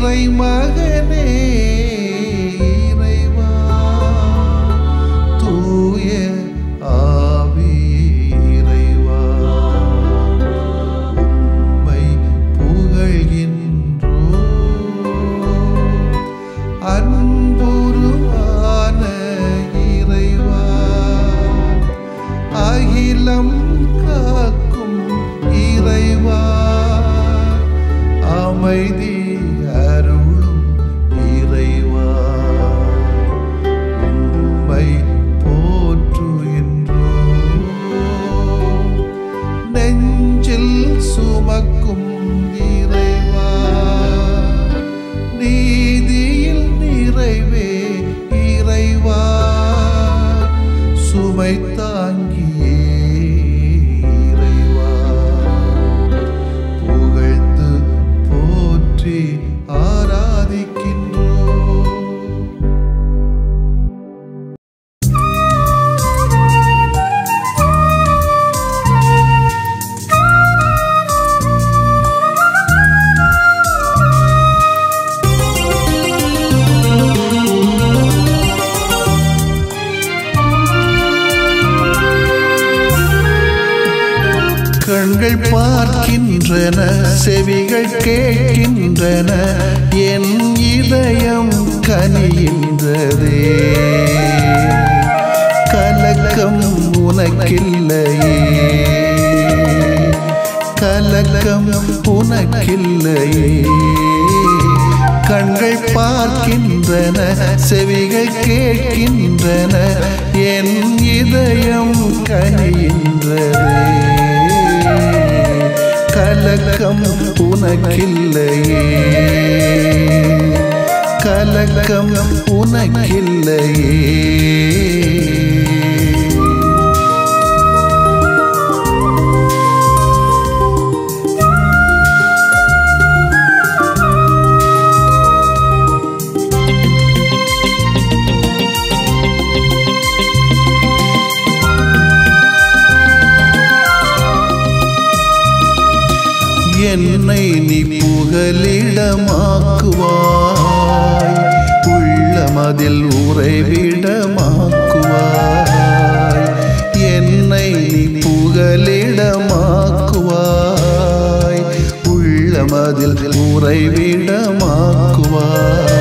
இறைமகனே இறைவா தூய ஆவியே இறைவா உம்மை புகழ்கின்றோ அன்புருவான இறைவா அகிலம் காக்கும் இறைவா அமைதி அருளும் இறைவா உம்மை போற்றுகின்றோ நெஞ்சில் சுமக்கும் இறைவா நீதியில் நிறைவே இறைவா சுமை தாங்கியே இறைவா புகழ்ந்து போற்றி ஆராதிக்கின்றோ கண்கள் பார்க்கின்றன செவிகள் கேட்கின்றன என் இதயம் கனிகின்றதே கலக்கம் உனக்கில்லையே கலக்கம் உனக்கில்லையே கண்கள் பார்க்கின்றன செவிகள் கேட்கின்றன என் இதயம் கனிகின்றதே கலக்கம் உனக்கில்லையே கலக்கம் உனக்கில்லையே என்னை நீ புகலிடமாக்குவாய் உள்ளமதில் உறைவிடமாக்குவாய் என்னை நீ புகலிடமாக்குவாய் உள்ளமதில் உறைவிடமாக்குவாய்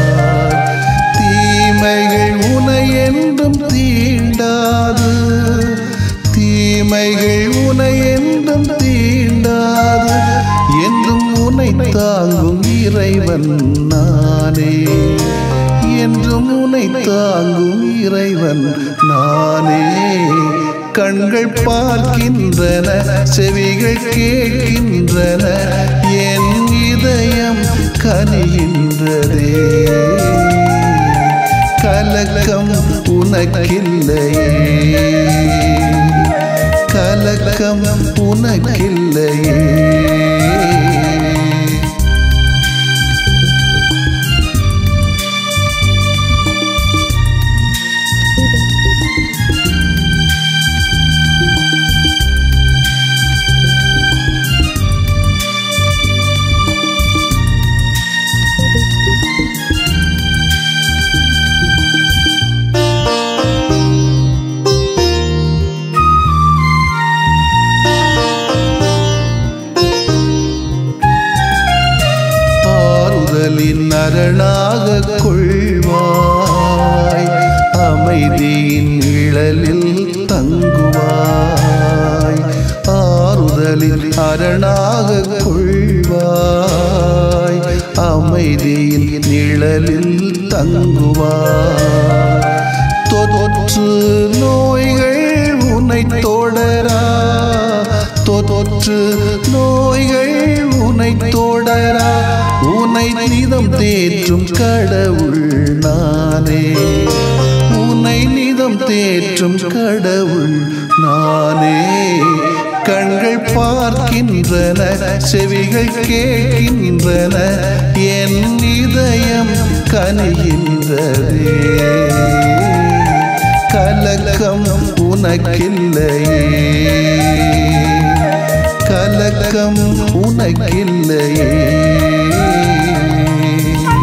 தீமைகள் உனை என்றும் தீண்டாது தீமைகள் உனை என்றும் தீண்டாது என்றும் உனை தாங்கும் இறைவன் நானே என்றும் உனை தாங்கும் இறைவன் நானே கண்கள் பார்க்கின்றன செவிகள் கேட்கின்றன என் இதயம் கனிகின்றதே கலக்கம் உனக்கில்லையே கலக்கம் உனக்கில்லையே ஆறுதலின் அரணாக கொள்வாய் அமைதியின் நிழலில் தங்குவாய் ஆறுதலின் அரணாக கொள்வாய் அமைதியின் நிழலில் தங்குவாய் தொற்று நோய்கள் உன்னை தொடரா தொற்று நோய்கள் உன்னை தொடரா உன்னை நிதம் தேற்றும் கடவுள் நானே உன்னை நிதம் தேற்றும் கடவுள் நானே கண்கள் பார்க்கின்றன செவிகள் கேட்கின்றன என் இதயம் கனிகின்றதே கலக்கம் உனக்கில்லையே கலக்கம் உனக்கில்லையே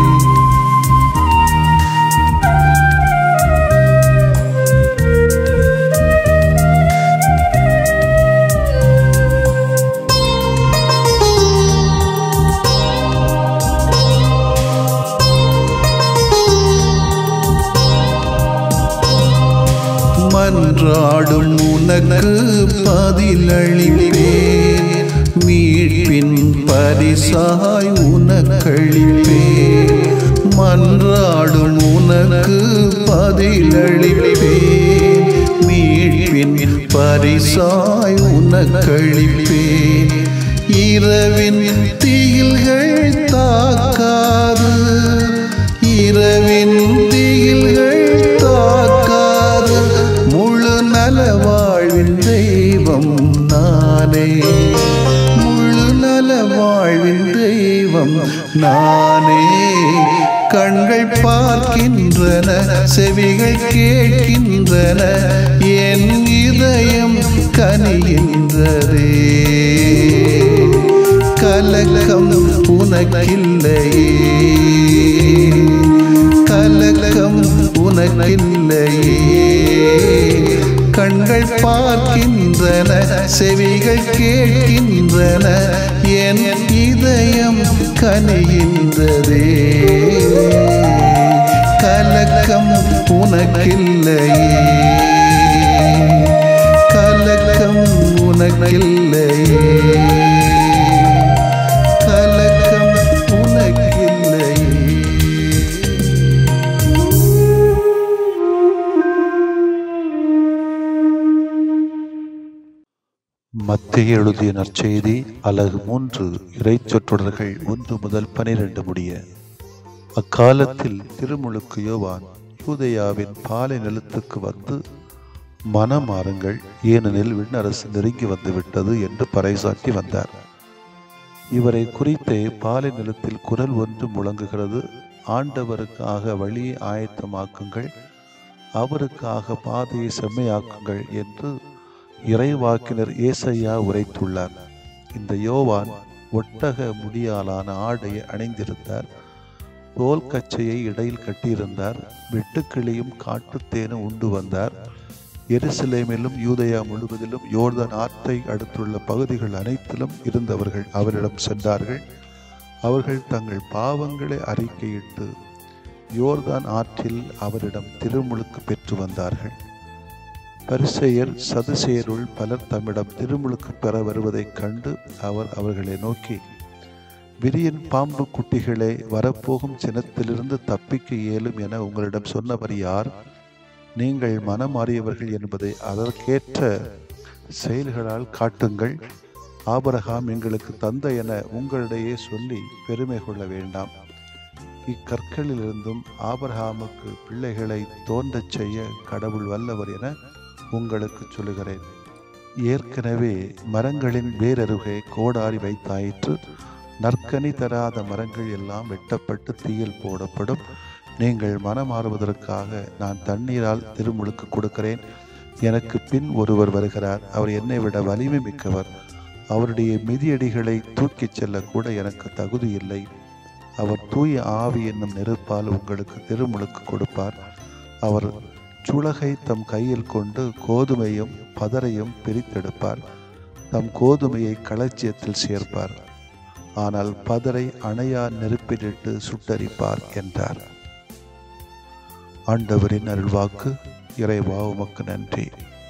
உனக்கு பதிலளிப்பேன் மீட்பின் பரிசாய் உனக்களிப்பேன் மன்றாடும் உனக்கு பதிலளிப்பேன் மீட்பின் பரிசாய் உனக்களிப்பேன் இரவின் தீயில்கள் தாக்காது இரவின் தீயில்கள் தாக்காது முழு நல வாழ்வின் தெய்வம் நானே முழு நல வாழ்வின் தெய்வம் நானே கண்கள் பார்க்கின்றன செவிகள் கேட்கின்றன என் இதயம் கனிகின்றதே கலக்கம் உனக்கில்லையே கலக்கம் உனக்கில்லையே கண்கள் பார்க்கின்றன செவிகள் கேட்கின்றன என் இதயம் கனிகின்றதே கலக்கம் உனக்கில்லையே கலக்கம் உனக்கில்லையே கலக்கம் உனக்கில்லையே மத்திய எழுதிய நற்செய்தி அலகு மூன்று இறைச்சொற்றொடர்கள் ஒன்று முதல் பனிரெண்டு முடிய அக்காலத்தில் திருமுழுக்கு யோவான் யூதேயாவின் பாலை நிலத்துக்கு வந்து மனமாறுங்கள் ஏனெனில் விண்ணரசு நெருங்கி வந்துவிட்டது என்று பறைசாற்றி வந்தார் இவரை குறித்தே பாலை நிலத்தில் குரல் ஒன்று முழங்குகிறது ஆண்டவருக்காக வழியை ஆயத்தமாக்குங்கள் அவருக்காக பாதையை செம்மையாக்குங்கள் என்று இறைவாக்கினர் ஏசையா உரைத்துள்ளார் இந்த யோவான் ஒட்டக முடியாலான ஆடையை அணிந்திருந்தார் தோல் கச்சையை இடையில் கட்டியிருந்தார் வெட்டுக்கிளியும் காட்டுத்தேனும் உண்டு வந்தார் எருசலேமிலும் யூதயா முழுவதிலும் யோர்தான் ஆற்றை அடுத்துள்ள பகுதிகள் அனைத்திலும் இருந்தவர்கள் அவரிடம் சென்றார்கள் அவர்கள் தங்கள் பாவங்களை அறிக்கையிட்டு யோர்தான் ஆற்றில் அவரிடம் திருமுழுக்கு பெற்று வந்தார்கள் பரிசெயர் சதுசேயருள் பலர் தம்மிடம் திருமுழுக்கு பெற வருவதைக் கண்டு அவர் அவர்களை நோக்கி விரியன் பாம்பு குட்டிகளே வரப்போகும் சினத்திலிருந்து தப்பிக்க இயலும் என உங்களிடம் சொன்னவர் யார் நீங்கள் மனமாறியவர்கள் என்பதை அதற்கேற்ற செயல்களால் காட்டுங்கள் ஆபரகாம் எங்களுக்கு தந்தை என உங்களிடையே சொல்லி பெருமை கொள்ள வேண்டாம் இக்கற்களிலிருந்தும் ஆபரகாமுக்கு பிள்ளைகளை தோன்றச் செய்ய கடவுள் வல்லவர் என உங்களுக்கு சொல்லுகிறேன் ஏற்கனவே மரங்களின் வேரருகே கோடாரி வைத்தாயிற்று நற்கனி தராத மரங்கள் எல்லாம் வெட்டப்பட்டு தீயில் போடப்படும் நீங்கள் மனமாறுவதற்காக நான் தண்ணீரால் திருமுழுக்கு கொடுக்கிறேன் எனக்கு பின் ஒருவர் வருகிறார் அவர் என்னை விட வலிமை மிக்கவர் அவருடைய மிதியடிகளை தூக்கிச் செல்ல கூட எனக்கு தகுதி இல்லை அவர் தூய ஆவி என்னும் நெருப்பால் உங்களுக்கு திருமுழுக்கு கொடுப்பார் அவர் சுளகை தம் கையில் கொண்டு கோதுமையும் பதரையும் பிரித்தெடுப்பார் தம் கோதுமையை களஞ்சியத்தில் சேர்ப்பார் ஆனால் பதரை அணையா நெருப்பிலிட்டு சுட்டரிப்பார் என்றார் ஆண்டவரின் அருள்வாக்கு இறைவா உமக்கு நன்றி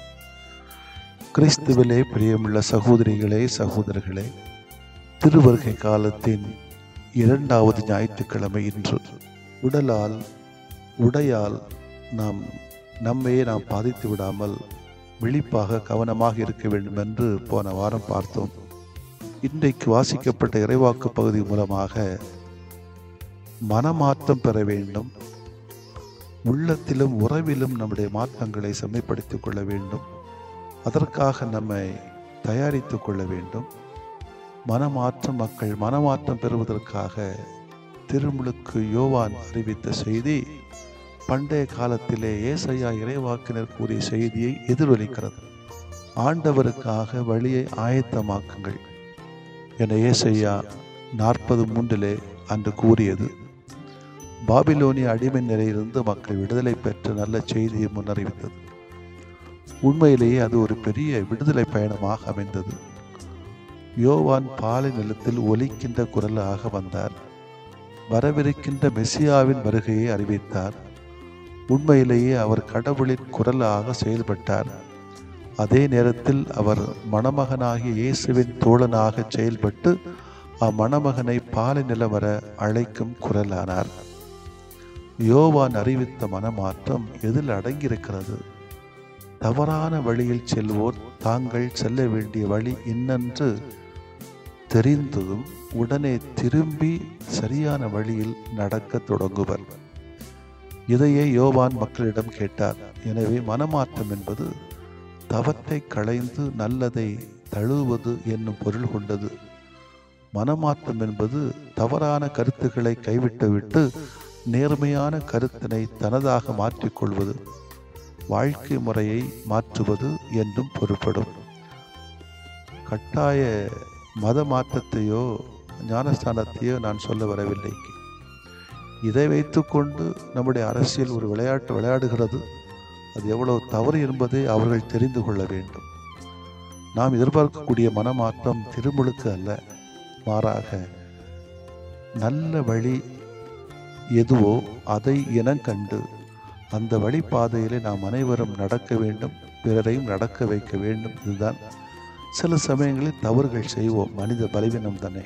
கிறிஸ்துவிலே பிரியமுள்ள சகோதரிகளே சகோதரர்களே திருவருகை காலத்தின் இரண்டாவது ஞாயிற்றுக்கிழமை இன்று உடலால் உடையால் நாம் நம்மையே நாம் பாதித்து விடாமல் விழிப்பாக கவனமாக இருக்க வேண்டும் என்று போன வாரம் பார்த்தோம் இன்றைக்கு வாசிக்கப்பட்ட இறைவாக்கு பகுதி மூலமாக மனமாற்றம் பெற வேண்டும் உள்ளத்திலும் உறவிலும் நம்முடைய மாற்றங்களை செம்மைப்படுத்திக் கொள்ள வேண்டும் அதற்காக நம்மை தயாரித்துக் கொள்ள வேண்டும் மனமாற்றம் மக்கள் மனமாற்றம் பெறுவதற்காக திருமுழுக்கு யோவான் அறிவித்த செய்தி பண்டைய காலத்திலே ஏசையா இறைவாக்கினர் கூறிய செய்தியை எதிரொலிக்கிறது ஆண்டவருக்காக வழியை ஆயத்தமாக்குங்கள் என ஏசையா நாற்பது மூன்றிலே அன்று கூறியது பாபிலோனிய அடிமை நிலையிலிருந்து மக்கள் விடுதலை பெற்ற நல்ல செய்தியை முன்னறிவித்தது உண்மையிலேயே அது ஒரு பெரிய விடுதலை பயணமாக அமைந்தது யோவான் பாலை நிலத்தில் ஒலிக்கின்ற குரலாக வந்தார் வரவிருக்கின்ற மெசியாவின் வருகையை அறிவித்தார் உண்மையிலேயே அவர் கடவுளின் குரலாக செயல்பட்டார் அதே நேரத்தில் அவர் மணமகனாகிய இயேசுவின் தோழனாக செயல்பட்டு அம்மணமகனை பாலை நிலவர அழைக்கும் குரலானார் யோவான் அறிவித்த மனமாற்றம் எதில் அடங்கியிருக்கிறது தவறான வழியில் செல்வோர் தாங்கள் செல்ல வேண்டிய வழி இன்னென்று தெரிந்ததும் உடனே திரும்பி சரியான வழியில் நடக்க தொடங்குவர் இதையே யோவான் மக்களிடம் கேட்டார் எனவே மனமாற்றம் என்பது தவற்றை களைந்து நல்லதை தழுவது என்னும் பொருள் கொண்டது மனமாற்றம் என்பது தவறான கருத்துக்களை கைவிட்டுவிட்டு நேர்மையான கருத்தினை தனதாக மாற்றிக்கொள்வது வாழ்க்கை முறையை மாற்றுவது என்றும் பொருள்படும் கட்டாய மத மாற்றத்தையோ ஞானஸ்தானத்தையோ நான் சொல்ல வரவில்லை இதை வைத்துக்கொண்டு நம்முடைய அரசியல் ஒரு விளையாட்டு விளையாடுகிறது அது எவ்வளவு தவறு என்பதை அவர்கள் தெரிந்து கொள்ள வேண்டும் நாம் எதிர்பார்க்கக்கூடிய மனமாற்றம் திருமுழுக்கு அல்ல மாறாக நல்ல வழி எதுவோ அதை இனங்கண்டு அந்த வழிபாதையிலே நாம் அனைவரும் நடக்க வேண்டும் பிறரையும் நடக்க வைக்க வேண்டும் இதுதான் சில சமயங்களில் தவறுகள் செய்வோம் மனித பலவீனம் தானே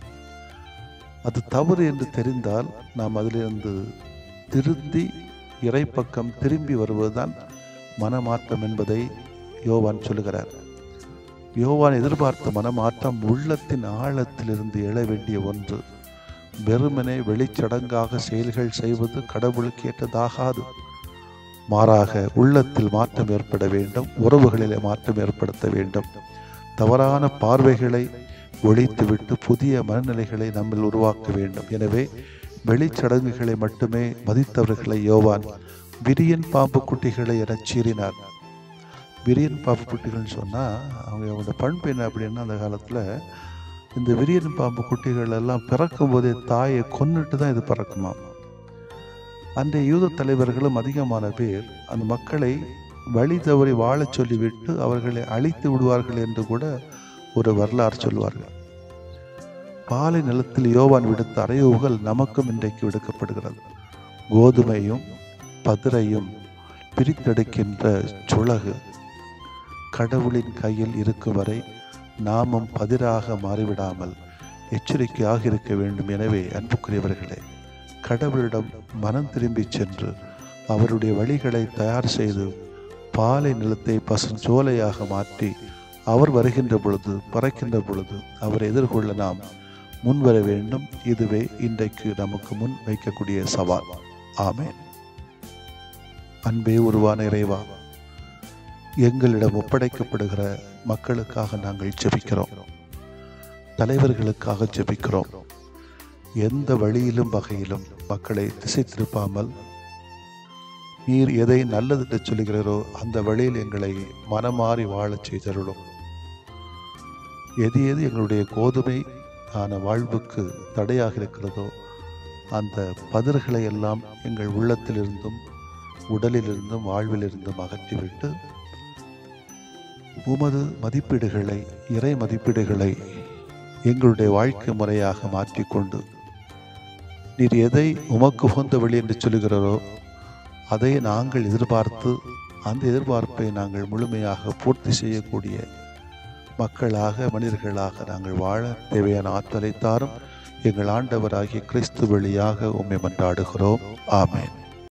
அது தவறு என்று தெரிந்தால் நாம் அதிலிருந்து திருந்தி இறைப்பக்கம் திரும்பி வருவதுதான் மனமாற்றம் என்பதை யோவான் சொல்லுகிறார் யோவான் எதிர்பார்த்த மனமாற்றம் உள்ளத்தின் ஆழத்திலிருந்து எழ வேண்டிய ஒன்று வெறுமனே வெளிச்சடங்காக செயல்கள் செய்வது கடவுளுக்கு ஏற்றதாகாது மாறாக உள்ளத்தில் மாற்றம் ஏற்பட வேண்டும் உறவுகளிலே மாற்றம் ஏற்படுத்த வேண்டும் தவறான பார்வைகளை ஒழித்துவிட்டு புதிய மனநிலைகளை நம்மில் உருவாக்க வேண்டும் எனவே வெளிச்சடங்குகளை மட்டுமே மதித்தவர்களை யோவான் விரியன் பாம்பு குட்டிகளை என சீறினார் விரியன் பாம்பு குட்டிகள்னு சொன்னால் அவங்க அவங்களோட பண்பு என்ன அப்படின்னா அந்த காலத்தில் இந்த விரியன் பாம்பு குட்டிகள் எல்லாம் பிறக்கும் போதே தாயை கொன்னுட்டு தான் இது பிறக்குமா அன்றைய யூத தலைவர்களும் அதிகமான பேர் அந்த மக்களை வழி தவறி வாழச் சொல்லிவிட்டு அவர்களை அழித்து விடுவார்கள் என்று கூட ஒரு வரலாறு சொல்வார்கள் பாலை நிலத்தில் யோவான் விடுத்த அறையுகள் நமக்கும் இன்றைக்கு விடுக்கப்படுகிறது கோதுமையும் பதிரையும் பிரித்தெடுக்கின்ற சுளகு கடவுளின் கையில் இருக்கும் வரை நாமும் பதிராக மாறிவிடாமல் எச்சரிக்கையாக இருக்க வேண்டும் எனவே அன்புக்குரியவர்களே கடவுளிடம் மனம் திரும்பி சென்று அவருடைய வழிகளை தயார் செய்து பாலை நிலத்தை பசுஞ்சோலையாக மாற்றி அவர் வருகின்ற பொழுது பறக்கின்ற பொழுது அவரை எதிர்கொள்ள நாம் முன்வர வேண்டும் இதுவே இன்றைக்கு நமக்கு முன் வைக்கக்கூடிய சவால் ஆமென் அன்பே உருவான இறைவா எங்களிடம் ஒப்படைக்கப்படுகிற மக்களுக்காக நாங்கள் ஜெபிக்கிறோம் தலைவர்களுக்காக ஜெபிக்கிறோம் எந்த வழியிலும் வகையிலும் மக்களை திசை திருப்பாமல் நீர் எதை நல்லது என்று சொல்கிறீரோ அந்த வழியில் எங்களை மனமாறி வாழச் செய்தருளும் எது எது எங்களுடைய கோதுமை ஆன வாழ்வுக்கு தடையாக இருக்கிறதோ அந்த பதிர்களை எல்லாம் எங்கள் உள்ளத்திலிருந்தும் உடலிலிருந்தும் வாழ்விலிருந்தும் அகற்றிவிட்டு உமது மதிப்பீடுகளை இறை மதிப்பீடுகளை எங்களுடைய வாழ்க்கை முறையாக மாற்றிக்கொண்டு நீர் எதை உமக்கு உகந்த வழி என்று சொல்லுகிறோ அதை நாங்கள் எதிர்பார்த்து அந்த எதிர்பார்ப்பை நாங்கள் முழுமையாக பூர்த்தி செய்யக்கூடிய மக்களாக மனிதர்களாக நாங்கள் வாழ தேவையான ஆற்றலை தாரும் எங்கள் ஆண்டவராகிய கிறிஸ்து வழியாக உம்மை மன்றாடுகிறோம் ஆமென்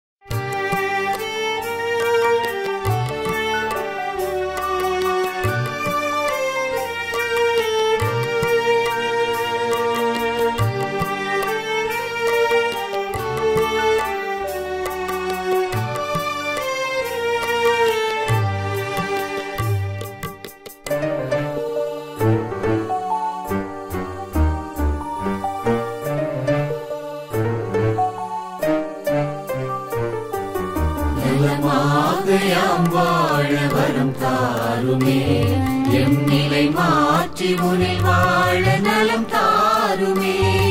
நலமாகையாம் வாழ வரம் தாருமே எம் நிலை மாற்றி உனில் வாழ நலம் தாருமே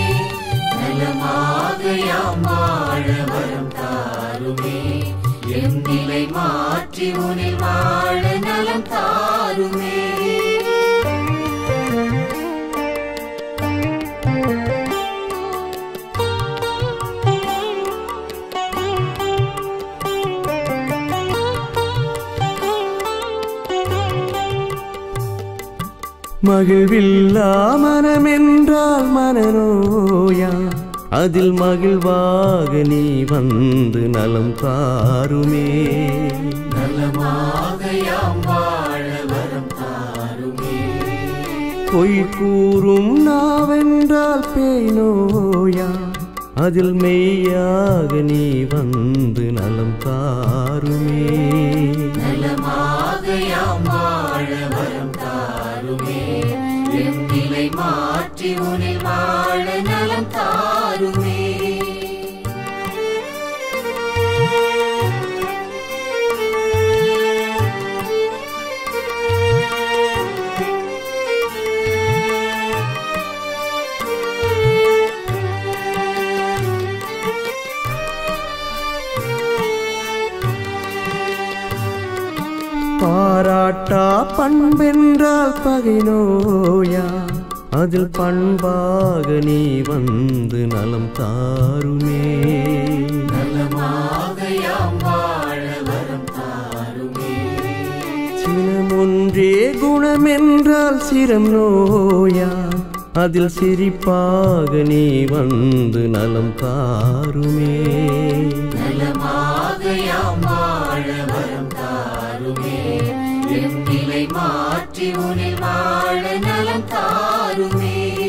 நலமாகையாம் வாழ வரம் தாருமே எம் நிலை மாற்றி உனில் வாழ நலம் தாருமே மகிழ்வில்லா மனமென்றால் மனநோயா அதில் மகிழ்வாக நீ வந்து நலம் தாருமே நலமாக யாம் வாழ வரம் தாருமே பொய் கூறும் நாவென்றால் பேய் நோயா அதில் மெய்யாக நீ வந்து நலம் தாருமே நலமாக யாம் வாழ வரம் தாருமே எம் நிலை மாற்றி உனில் வாழ நலம் தாருமே பாராட்டா பண்பென்றால் பகை நோயா அதில் பண்பாக நீ வந்து நலம் தாருமே நலமாக யாம் வாழ வரம் தாருமே சினமொன்றே குணமென்றால் சிரம் நோயா அதில் சிரிப்பாக நீ வந்து நலம் தாருமே நலமாக யாம் வாழ வரம் தாருமே எம் நிலை மாற்றி உனில் வாழ நலம் தாருமே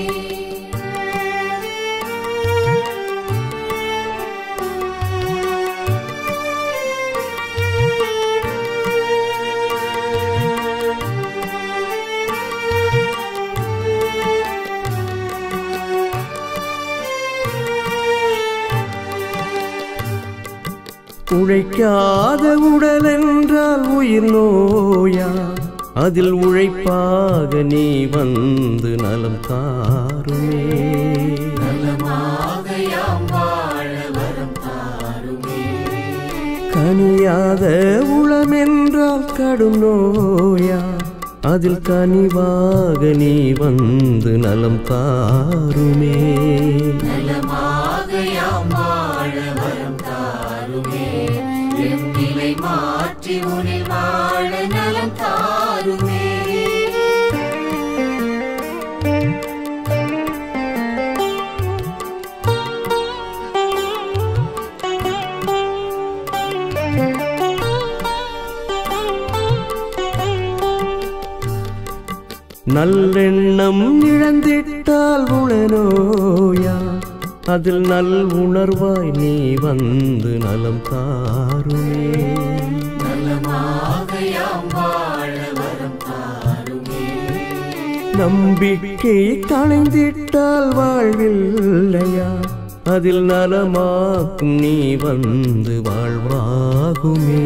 உழைக்காத உடல் என்றால் உயிர் நோயா அதில் உழைப்பாக நீ வந்து நலம் தாருமே நலமாக யாம் வாழ வரம் தாருமே கனியாத உளமென்றால் கடும் நோயா அதில் கனிவாக நீ வந்து நலம் தாருமே நலமாக யாம் வாழ வரம் தாருமே எம் நிலை மாற்றி உனில் வாழ நலம் தாருமே நல்லெண்ணம் இழந்திட்டால் உளநோயா அதில் நல் உணர்வாய் நீ வந்து நலம் தாருமே நலமாக யாம் வாழ வரம் தாருமே நம்பிக்கை களைந்திட்டால் வாழ்வில்லையா அதில் நலமாக்கும் நீ வந்து வாழ்வாகுமே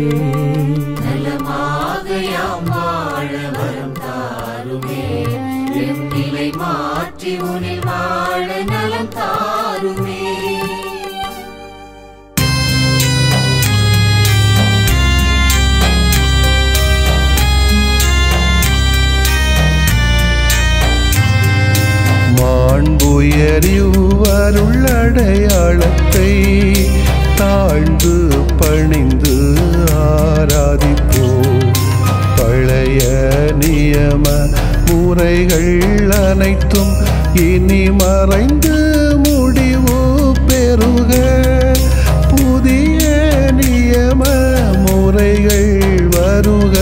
நலமாக யாம் வாழ வரம் தாருமே எம் நிலை மாற்றி உனில் வாழ நலம் தாருமே மாண்புயரிவருள்ளடையாளத்தை தாழ்ந்து பணிந்து ஆராதிப்போ பழைய நியம முறைகள் அனைத்தும் இனி மறைந்து முடிவு பெறுக புதிய நியம முறைகள் வருக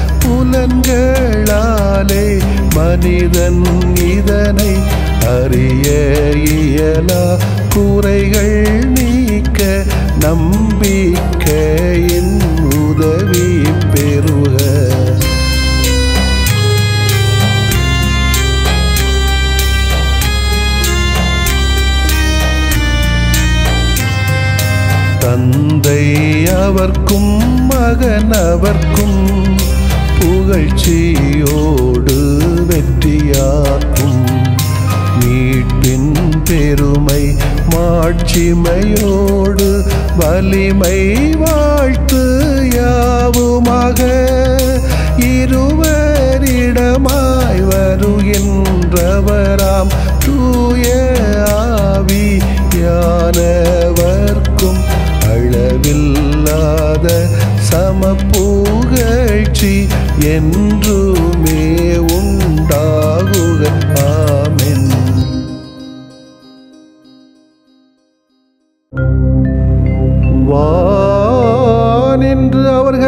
புலன்களாலே மனிதன் இதனை அறிய இயலா குறைகள் நீக்க நம்பிக்கையின் உதவி பெறுக தந்தை அவர்க்கும் மகன் அவர்க்கும் புகழ்ச்சியோடு வெற்றியாக்கும் மீட்பின் பெருமை மாட்சிமையோடு வலிமை வாழ்த்து யாவுமாக இருவரிடமாய் வருகின்றவராம் தூய ஆவி யானவர்க்கும் அளவில்லாத சமப்புகழ்ச்சி என்றுமே உண்டாகுக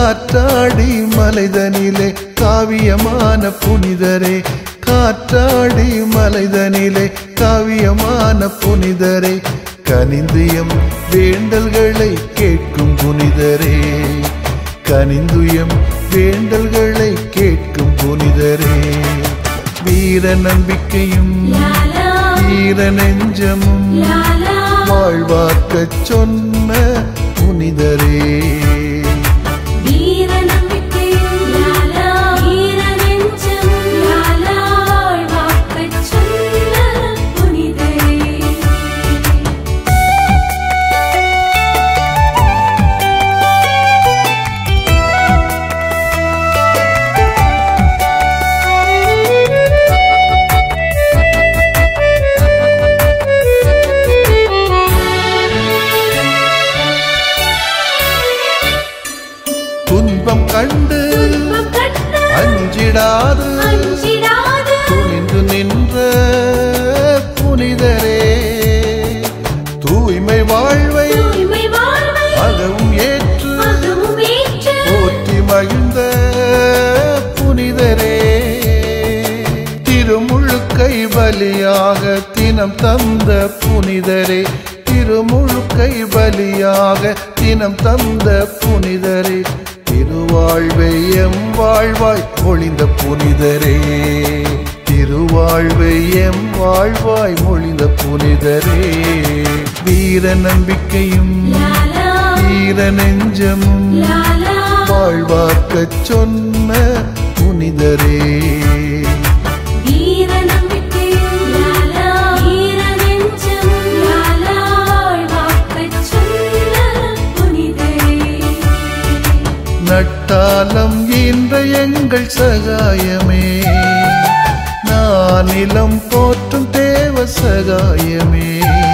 காற்றாடி மலைதனிலே காவியமான புனிதரே காற்றாடி மலைதனிலே காவியமான புனிதரே கனிந்துயம் வேண்டல்களை கேட்கும் புனிதரே கனிந்துயம் வேண்டல்களை கேட்கும் புனிதரே வீர நம்பிக்கையும் லாலா வீர நெஞ்சமும் லாலா வாழ்வாக்கச் சொன்ன புனிதரே வீர நம்பிக்கையும் லாலா வீர நெஞ்சம் லாலா வாழ்வாக்கச் சொன்ன புனிதரே துன்பம் கண்டு துன்பம் கண்டு அஞ்சிடாது அஞ்சிடாது துணிந்து நின்ற புனிதரே தூய்மை வாழ்வை தூய்மை வாழ்வை அகவும் ஏற்று அதுவும் ஏற்று போற்றி மகிழ்ந்த புனிதரே திருமுழுக்கை பலியாக தினம் தந்த புனிதரே திருமுழுக்கை பலியாக தினம் தந்த புனிதரே திருவாழ்வை எம் வாழ்வாய் மொழிந்த புனிதரே திருவாழ்வை எம் வாழ்வாய் மொழிந்த புனிதரே வீர நம்பிக்கையும் லாலா வீர நெஞ்சமும் லாலா வாழ்வாக்கச் சொன்ன புனிதரே வீர நம்பிக்கையும் லாலா வீர நெஞ்சம் லாலா வாழ்வாக்கச் சொன்ன புனிதரே நட்டாலம் ஈன்ற எங்கள் சகாயமே நானிலம் போற்றும் தேவ சகாயமே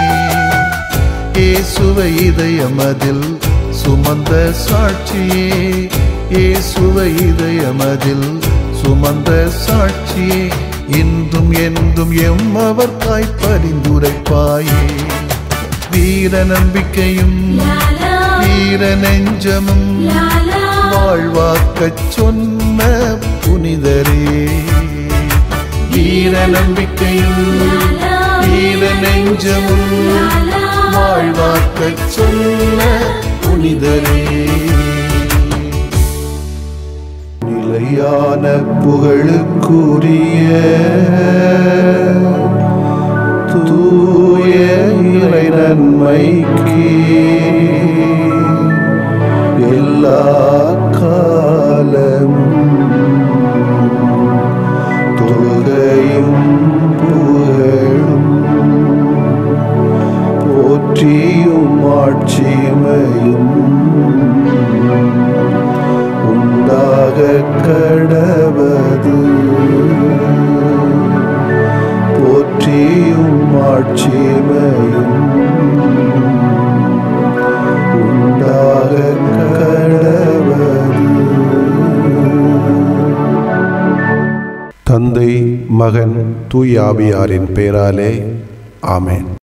இயேசுவை இதயமதில் சுமந்த சாட்சியே இயேசுவை இதயமதில் சுமந்த சாட்சியே இன்றும் என்றும் எம்மவர்க்காய் பரிந்துரைப்பாயே வீர நம்பிக்கையும் லாலா வீர நெஞ்சமும் லாலா வாழ்வாக்கச் சொன்ன புனிதரே வீர நம்பிக்கையும் வீர நெஞ்சமும் வாழ்வாக்கச் சொன்ன புனிதரே நிலையான புகழுக்குரிய தூய இறை நன்மைக்கு எல்லா காலமும் தொழுகையும் புகழும் போற்றியும் ஆட்சிமையும் உண்டாக கடவது போற்றியும் ஆட்சிமையும் உண்டாக கடவது தந்தை மகன் தூயாவியாரின் பெயராலே ஆமென்